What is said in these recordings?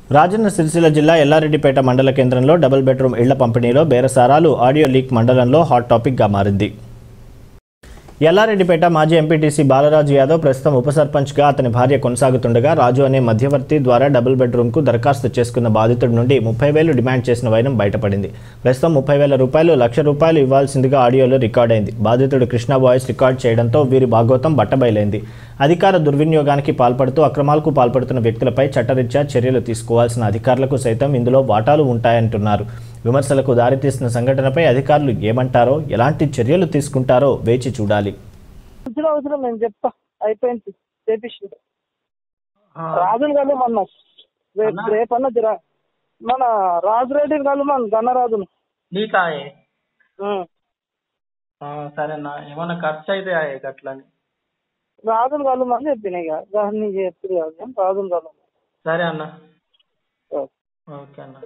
రాజన్న సిరిసిల్ల జిల్లా ఎల్లారెడ్డిపేట మండల కేంద్రంలో డబుల్ బెడ్రూమ్ ఇళ్ల పంపిణీలో బేరసారాలు ఆడియో లీక్ మండలంలో హాట్ టాపిక్గా మారింది ఎల్లారెడ్డిపేట మాజీ ఎంపీటీసీ బాలరాజు యాదవ్ ప్రస్తుతం ఉప సర్పంచ్గా అతని భార్య కొనసాగుతుండగా రాజు అనే మధ్యవర్తి ద్వారా డబుల్ బెడ్రూమ్కు దరఖాస్తు చేసుకున్న బాధితుడి నుండి ముప్పై వేలు డిమాండ్ చేసిన వైనం బయటపడింది ప్రస్తుతం ముప్పై వేల రూపాయలు లక్ష రూపాయలు ఇవ్వాల్సిందిగా ఆడియోలో రికార్డ్ అయింది బాధితుడు కృష్ణ వాయిస్ రికార్డ్ చేయడంతో వీరి భాగోతం బట్టబయలైంది అధికార దుర్వినియోగానికి పాల్పడుతూ అక్రమాలకు పాల్పడుతున్న వ్యక్తులపై చట్టరీత్యా చర్యలు తీసుకోవాల్సిన అధికారులకు సైతం ఇందులో వాటాలు ఉంటాయంటున్నారు విమర్శలకు దారితీసిన సంఘటనపై అధికారులు ఏమంటారో ఎలాంటి చర్యలు తీసుకుంటారో వేచి చూడాలి అవసరం అవసరం నేను చెప్తా అయిపోయింది చేపించి రాజుని కలు మన రేపు రేపన్న జర మన రాజురెడ్డిని కలు మన గన్నరాజును నీకాయే ఉం. ఆ, సరేనా ఏమన్నా ఖర్చు అయితే ఆయే గట్లని రాజుని కలమని చెప్పిన ఇక దాన్ని చెప్పి కాదు రాజుని కలు సరే అన్న ఓకే. ఓకే అన్న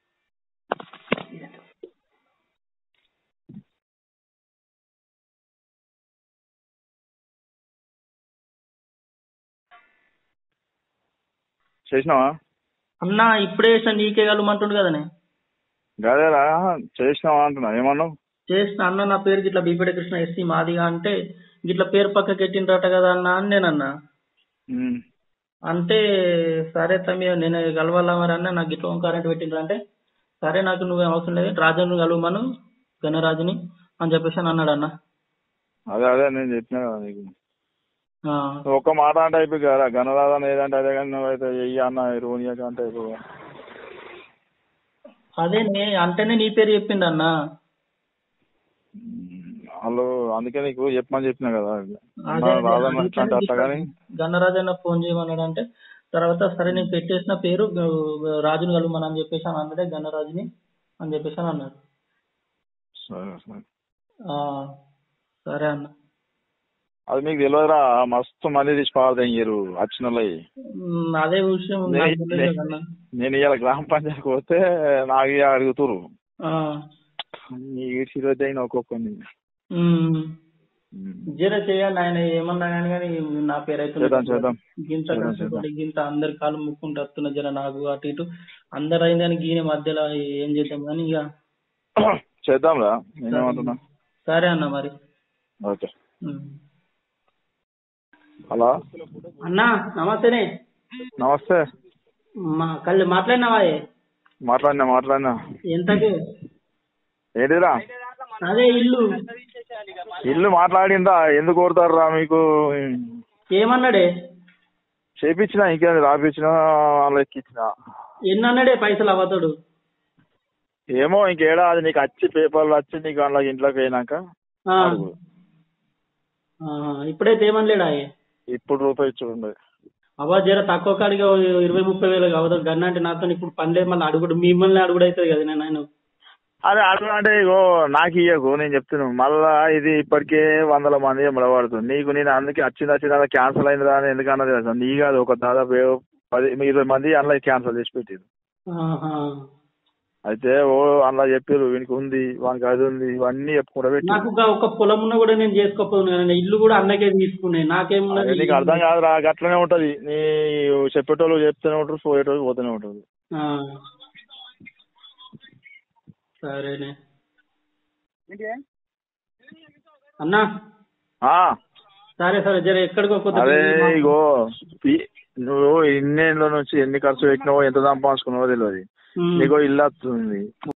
చేసినావా అన్న ఇప్పుడే వేసిన నీకే కలమంటుండు కదనే గదేరా చేసినావా అంటున్నా ఏమన్నావు చేసిన అన్న నా పేరు గిట్లా బీపేట కృష్ణ ఎస్సీ మాదిగా అంటే గిట్లా పేరు పక్కకి ఎట్టిండ్రట కదా అన్న అని నేనన్నా ఉమ్. అంటే సరే తమ్మి నేను కలవాలా మరి అన్న నాకు గిట్ల కరెంట్ పెట్టిండ్రు అంటే సరే నాకు నువ్వు అవసరం లేదు రాజుని కలవమను గణరాజుని అని చెప్పేసి అని అన్నాడు అన్న అదే అదే నేను చెప్పినా కదా నీకు ఆ, నువ్వు ఒక్క మాట అంటే అయిపోయి కదా గణరాధన ఏదంటే అదే కానీ నువ్వైతే ఎయ్యి అన్న రోనియాక అంటే అయిపోయి అదే నే అంటేనే నీ పేరు చెప్పిండు అన్న వాళ్ళు అందుకే నీకు చెప్పమని చెప్పినా కదా అదే రాధన్న ఇట్లా అంటే అట్లా కానీ గన్నరాజన్న ఫోన్ చేయమన్నాడు అంటే తర్వాత సరే నేను పెట్టేసిన పేరు గ- రాజుని కలవమని అని చెప్పేసి అని అన్నాడే గన్నరాజుని అని చెప్పేసి అని అన్నాడు సరే సరే ఆ, సరే అన్న అది మీకు తెలియదురా మస్తు మంది తీసి పారదయ్యారు వచ్చిన వాళ్ళవి. ఉమ్, అదే విషయం నే- నాకు తెలియదు నే- అన్న నేను ఇవాళ గ్రామ పంచాయతీకి పోతే నాకు ఇక అడుగుతురు ఆ, నీ ఈడ్చిరోజు అయిన ఒక్కొక్కరిని ఉమ్. ఉమ్. జీరో చేయాలి ఆయన ఏమన్నా కానీ కానీ నా పేరు అయితే చేద్దాం చేద్దాం గింత చేద్దాం, కష్టపడి గింత అందరి కాళ్ళు ముక్కుంటూ వస్తున్న జర నాకు అటు ఇటు అందరు అయిందని గీన మధ్యలో ఏం చేద్దాం కానీ ఇక చేద్దాంరా నేనేమంటున్నా సరే అన్న మరి ఓకే ఉమ్. హలో అన్నా నమస్తేనే నమస్తే మా కళ్ళు మాట్లాడినావా ఏ? మాట్లాడినా మాట్లాడినా ఎంతకు ఏంటిదిరా అదే ఇల్లు ఇల్లు మాట్లాడిందా ఎందుకు కోరుతారురా మీకు ఏమన్నాడే చేపించిన ఇంకేంది రాపించిన వాళ్ళు ఎక్కించిన ఎన్ని అన్నాడే పైసలు అవతాడు ఏమో ఇంకేడా అది నీకు వచ్చి పేపర్లు వచ్చి నీకు అందులో ఇంట్లోకి పోయినాక ఆ. అడుగు. ఆ, ఇప్పుడైతే ఏమనలేడా ఏ? ఇప్పుడు రూపాయి చూడండి అవ్వ జర తక్కువ కాడిగా ఓ ఇరవై ముప్పై వేలు అవతాడు గన్న అంటే నాతో ఇప్పుడు పనిలేదు మళ్ళీ అడుగుడు మిమ్మల్ని అడుగుడు అవుతుంది కదా నేను ఆయన అదే అడుగు అంటే ఇగో నాకు ఇయ్యకు నేను చెప్తున్నాను మళ్ళా ఇది ఇప్పటికే వందల మంది పడుతుంది నీకు నేను అందుకే వచ్చింది వచ్చింది క్యాన్సిల్ అయింది అని ఎందుకన్నా తెలుసా నీ కాదు ఒక దాదాపు ఏ పది ఇరవై మంది అందులో క్యాన్సిల్ చేసి పెట్టారు ఆహా. అయితే ఓ అందులో చెప్పారు వీనికి ఉంది వానికి అది ఉంది ఇవన్నీ చెప్పుకుంటూ నాకు పెట్టి ఒక- ఒక పొలం ఉన్న కూడా నేను చేసుకోకపోతున్నాను ఇల్లు కూడా అన్నకే తీసుకున్నాయి నాకేమున్నది నీకు అర్థం కాదు రా గట్లనే ఉంటది నీ చెప్పేటోళ్ళు చెప్తూనే ఉంటారు పోయేటోళ్ళు పోతూనే ఉంటుంది ఆ. సరేనే అన్నా ఆ, సరే సరే జర ఎక్కడికో కొద్ది అదే ఇగో ఈ- నువ్వు ఇన్నేళ్ళ నుంచి ఎన్ని ఖర్చు పెట్టినావో ఎంత సంపాదించుకున్నావో తెలియదు ఉమ్. నీకో ఇల్లు వస్తుంది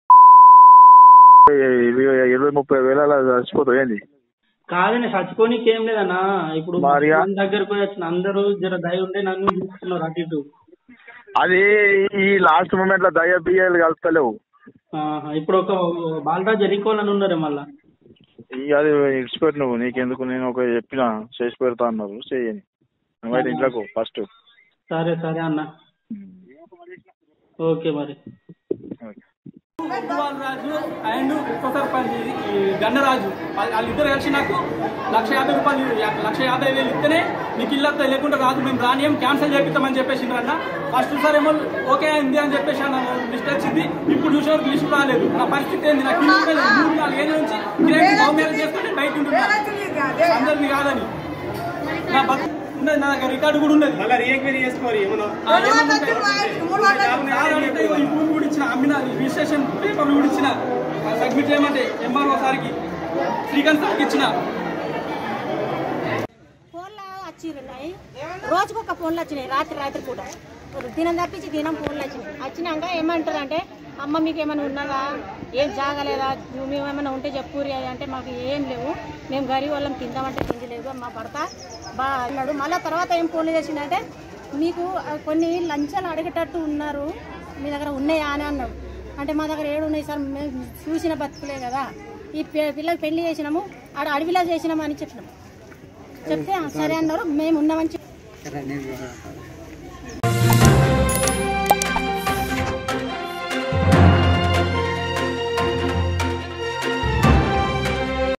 ఇరవై ఇరవై ముప్పై వేల అలా చచ్చిపోతావు ఏంది కాదని చచ్చిపోనీకి ఏం లేదన్నా ఇప్పుడు మరిగా? మన దగ్గరకు పోయి వచ్చిన అందరూ జర దయ ఉంటే నన్ను చూస్తున్నారు అటు ఇటు అది ఈ లాస్ట్ మూమెంట్ లో దయ బియ్యాలు కలుస్తలేవు ఆహా. ఇప్పుడు ఒక బాలరాజు ఎరికోవాలని ఉన్నారు మళ్ళా ఇక అది ఇడిచిపెట్టి నువ్వు నీకెందుకు నేను ఒక చెప్పిన చేసి పెడతా అన్నారు చేయని నువ్వైతే ఇంట్లోకి ఫస్ట్ సరే సరే అన్న ఓకే మరి రాజు అండ్ ఉప సర్పంచ్ ఈ గన్నరాజు వాళ్ళ- వాళ్ళిద్దరు కలిసి నాకు లక్ష యాభై రూపాయలు యా- లక్ష యాభై వేలు ఇస్తేనే నీకు ఇల్లు వస్తాయి లేకుంటే రాదు మేము రానియం క్యాన్సిల్ చేపిస్తామని చెప్పేసి అన్న ఫస్ట్ సార్ ఏమో ఓకే అయింది అని చెప్పేసి అన్న లిస్ట్ వచ్చింది ఇప్పుడు చూసే వరకు లిస్ట్ రాలేదు నా పరిస్థితి ఏంది నాకు ఇల్లు కూడా లేదు. మూడు నాలుగు ఏళ్ళ నుంచి కిరాయి హోమ్ మ్యారేజ్ చేసుకుంటే బయట ఉంటున్నా అందరిని కాదని నా బతు ఉన్నది నా దగ్గర రికార్డు కూడా ఉన్నది మళ్ళీ రీఎంక్వైరీ చేసుకోవాలి ఏమన్నా ఆ, ఏమన్నా ఉంటే- రిజిస్ట్రేషన్ పేపర్లు కూడా ఇచ్చిన సబ్మిట్ చేయమంటే ఎంఆర్ఓ సార్కి శ్రీకాంత్ సార్కి ఇచ్చిన ఫోన్లో వచ్చినాయి రోజుకు ఒక ఫోన్లు వచ్చినాయి రాత్రి రాత్రి పూట దినం తప్పించి దినం ఫోన్లు వచ్చినాయి వచ్చినాక ఏమంటారు అంటే అమ్మ మీకు ఏమైనా ఉన్నదా ఏం జాగలేదా మేము ఏమైనా ఉంటే చెప్పురి అంటే మాకు ఏం లేవు మేము గరీబ్ వాళ్ళం తిందామంటే తిండి లేదు మా భర్త బా అన్నాడు మళ్ళీ తర్వాత ఏం ఫోన్లు చేసిందంటే మీకు ఆ, కొన్ని లంచాలు అడిగేటట్టు ఉన్నారు మీ దగ్గర ఉన్నాయా అని అన్నాడు అంటే మా దగ్గర ఏడు ఉన్నాయి సార్ మేము చూసిన బతుకులే కదా ఈ పి- పిల్లకి పెళ్లి చేసినాము ఆడ అడవిలో చేసినాము అని చెప్పినాము చెప్తే "ఆ, సరే అన్నారు మేము ఉన్నామని చెప్పి